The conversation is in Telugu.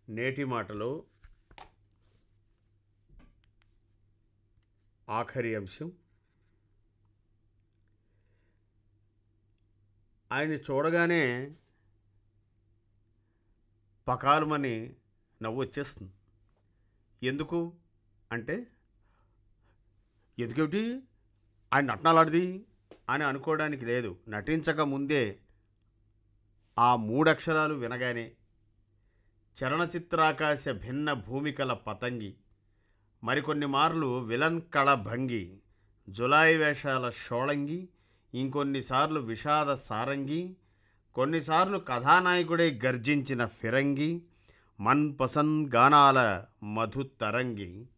నేటి మాటలో ఆఖరి అంశం ఆయన చూడగానే పకాలమని నవ్వు వచ్చేస్తుంది ఎందుకు అంటే ఎందుకేమిటి ఆయన నటనలాడిది అని అనుకోవడానికి లేదు నటించక ముందే ఆ మూడక్షరాలు వినగానే చలనచిత్రాకాశ భిన్న భూమికల పతంగి మరికొన్ని మార్లు విలన్ కళ భంగి జులాయి వేషాల షోళంగి ఇంకొన్నిసార్లు విషాద సారంగి కొన్నిసార్లు కథానాయకుడే గర్జించిన ఫిరంగి మన్ పసంద్ గానాల మధు తరంగి